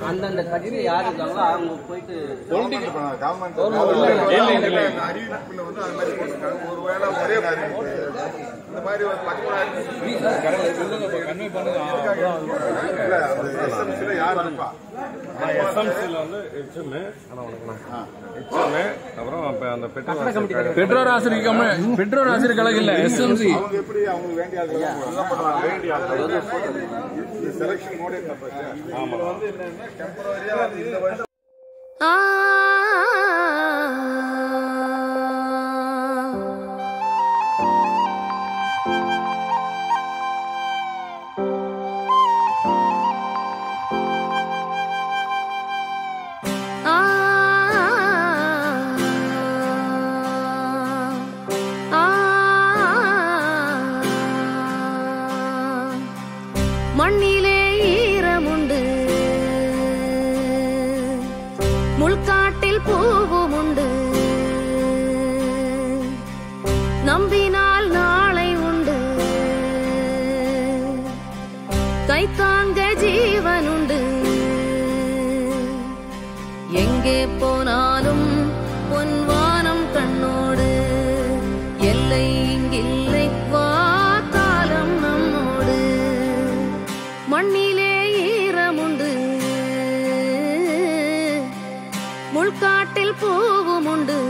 அந்தந்த கட்சியில் யார் இருக்காங்களோ அவங்க போயிட்டு கவர்மெண்ட் பண்ண- கவர்மெண்ட் அறிவிப்புல வந்து அது மாதிரி போட்டிருக்காங்க ஒருவேளை ஒரே அறிவிப்பு இந்த மாதிரி ஒரு பதிமூணாயிரம் இல்ல, அது SMC ல யார் இருப்பா? எஸ்எம்சியில் வந்து ஹெச்எம்ஏ ஹெச்எம்ஏ அப்புறம் அப்ப அந்த பெட்ரோல் பெற்றோர் ஆசிரியர் கம்ம- பெற்றோர் ஆசிரியர் கழகம் இல்ல எஸ்எம்சி அவங்க எப்படி அவங்களுக்கு வேண்டிய ஆட்கள் போடுறாங்க? வேண்டிய ஆட்கள். இது selection mode என்ன பிரச்சனை? இது வந்து என்னன்னா டெம்பரரியா வந்து இந்த வருஷம் ஆ ஆ ஆ மண்ணிலே ஈரமுண்டு முள்காட்டில் பூவும் உண்டு நம்பினால் நாளை உண்டு கைத்தாங்க ஜீவன் உண்டு எங்கே போனாலும் பொன்வானம் கண்ணோடு எல்லை இங்கில்லை வா காலம் நம்மோடு மண்ணிலே ஈரமுண்டு முள்காட்டில் பூவும் உண்டு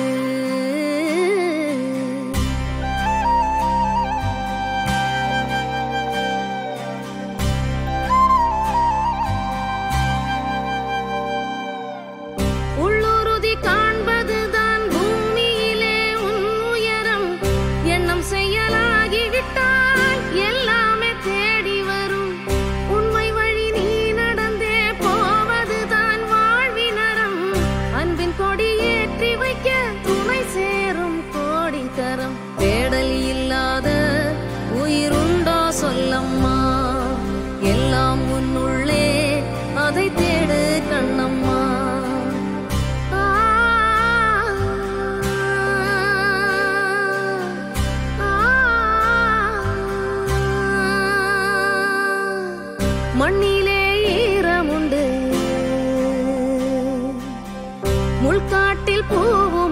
உள்ளுறுதி காண்பதுதான் பூமியிலே உன் உயரம் எண்ணம் செயலாகிவிட்டால் எல்லாமே தேடி வரும் உண்மை வழி நீ நடந்தே போவதுதான் வாழ்வினரம் அன்பின் கொடி ஏற்றி வைக்க துணை சேரும் கோடிக்கரம் தேடல் இல்லாத உயிருண்டோ சொல்லம்மா எல்லாம் உன்னுள்ளே அதை தேடு கண்ணம்மா ஆ, ஆ, மண்ணிலே ஈரமுண்டு முள்காட்டில் பூவும்